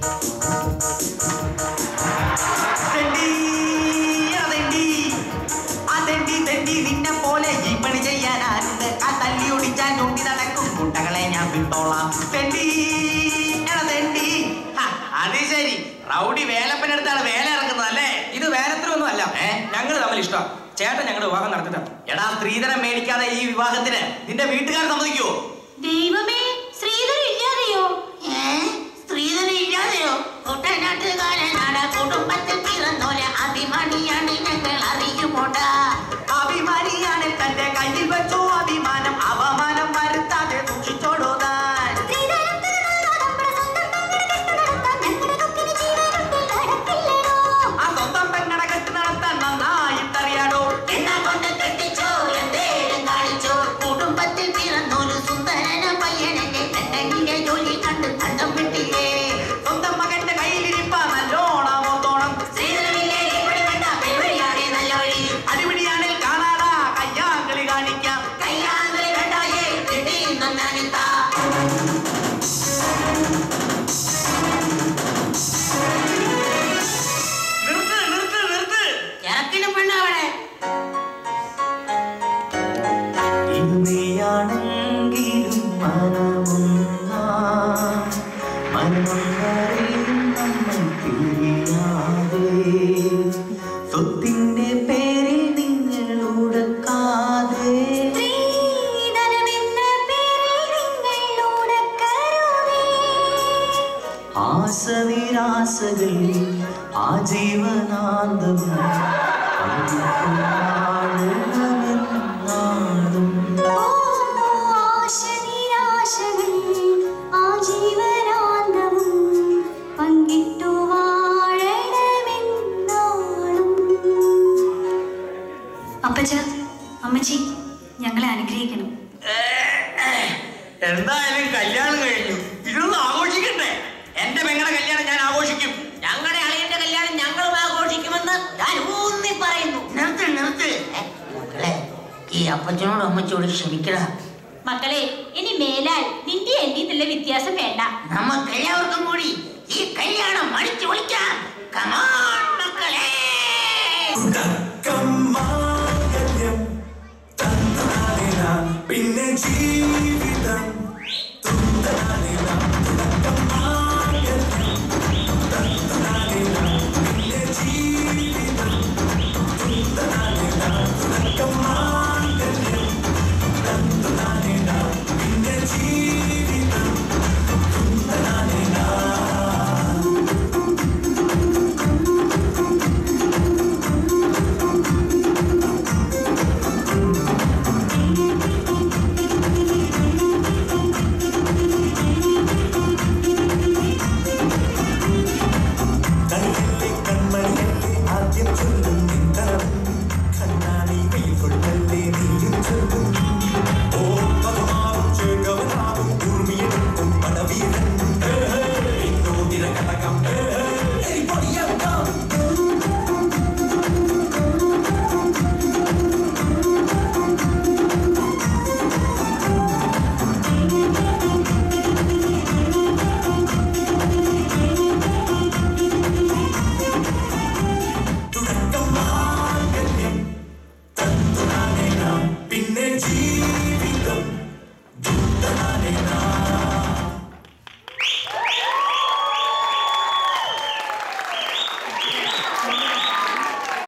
തെണ്ടി, അതെണ്ടി. അതെണ്ടി, തെണ്ടി, നിന്നെ പോലെ ഈ പണി ചെയ്യാൻ ആരുണ്ട്? ആ തല്ലി ഒടിച്ചാൻ ചൂണ്ടി നടക്കും കുട്ടകളെ ഞാൻ വിട്ടോളാം തെണ്ടി എടാ തെണ്ടി ഹ, അത് ശരി റൗഡി വേലപ്പനടുത്താണ് വേല ഇറക്കുന്നത് അല്ലേ ഇത് വേലത്തിലൊന്നും അല്ല ഏ? ഞങ്ങൾ തമ്മിൽ ഇഷ്ടം ചേട്ടൻ ഞങ്ങളുടെ വിവാഹം നടത്തിട്ടാണ് എടാ സ്ത്രീധനം മേടിക്കാതെ ഈ വിവാഹത്തിന് നിന്റെ വീട്ടുകാർ സമ്മതിക്കുവോ ദൈവമേ ശ്രീധരൻ ഇല്ലാതെയോ സ്ത്രീധനം ഇല്ലാതെയോ കുട്ടനാട്ടുകാരനാണ് കുടുംബത്തിൽ പിറന്നോല അഭിമാനിയാണ് ഞങ്ങൾ അറിയുമോടാ അഭിമാനിയാണ് തന്റെ കയ്യിൽ വെച്ചോ അഭിമാനം അവമാനം വരുത്താതെ സൂക്ഷിച്ചോടോ താൻ ആ സ്വന്തം പെങ്ങട കെട്ട് നടത്താൻ നന്നായിട്ടറിയാടോ എന്നാ കൊണ്ട് കെട്ടിച്ചോ എന്തേലും കാണിച്ചോ കുടുംബത്തിൽ പിറന്നൊരു സുന്ദരന പയ്യനെന്നെ എന്തെങ്കിലും ജോലി കണ്ട് കണ്ടം വിട്ടില്ലേ സ്വന്തം മകന്റെ കയ്യിലിരിപ്പാ നല്ലോണം ഓർത്തോണം സ്ത്രീധനമില്ലേ ഇവിടെ വേണ്ട പരിപാടിയാണ് നല്ല വഴി അടിപിടിയാണിൽ കാണാടാ കയ്യാങ്കളി കാണിക്കാം കയ്യാന്തരി കണ്ടായേ കിട്ടിയുന്നൊന്നാനിത്താ നിർത്ത് നിർത്ത് നിർത്ത് ഇറക്കിന് പെണ്ണവിടെ ഇനിയാണെങ്കിലും മനമൊന്നാ മനമൊന്നറിയും നമ്മൾ തിരിയാതെ സ്വത്തിന്റെ പേരിൽ നിങ്ങൾ ഉടക്കാതെ ആസനിരാസകൾ ആജീവനാന്തം വാഴണമെന്നാളും പങ്കിട്ടു വാഴണമെന്നാളും അപ്പച്ച അമ്മച്ചി ഞങ്ങളെ അനുഗ്രഹിക്കണം എന്തായാലും കല്യാണം കഴിഞ്ഞു ഇതൊന്നും ആഘോഷിക്കണ്ടേ എന്റെ പെങ്ങളുടെ കല്യാണം ഞാൻ ആഘോഷിക്കും ഞങ്ങളുടെ അളിയന്റെ കല്യാണം ഞങ്ങളും ആഘോഷിക്കുമെന്ന് ഞാൻ ഊന്നി പറയുന്നു നിർത്ത് നിർത്ത് ഏ, മക്കളെ ഈ അപ്പച്ചനോടും അമ്മച്ചോട് ക്ഷമിക്കടാ മക്കളെ ഇനി മേലാൽ നിന്റെ എന്റെ നല്ല വ്യത്യാസം വേണ്ട നമുക്ക് എല്ലാവർക്കും കൂടി ഈ കല്യാണം അടിച്ചു പൊളിക്കാം കമാൺ മക്കളെ പിന്നെ ജീ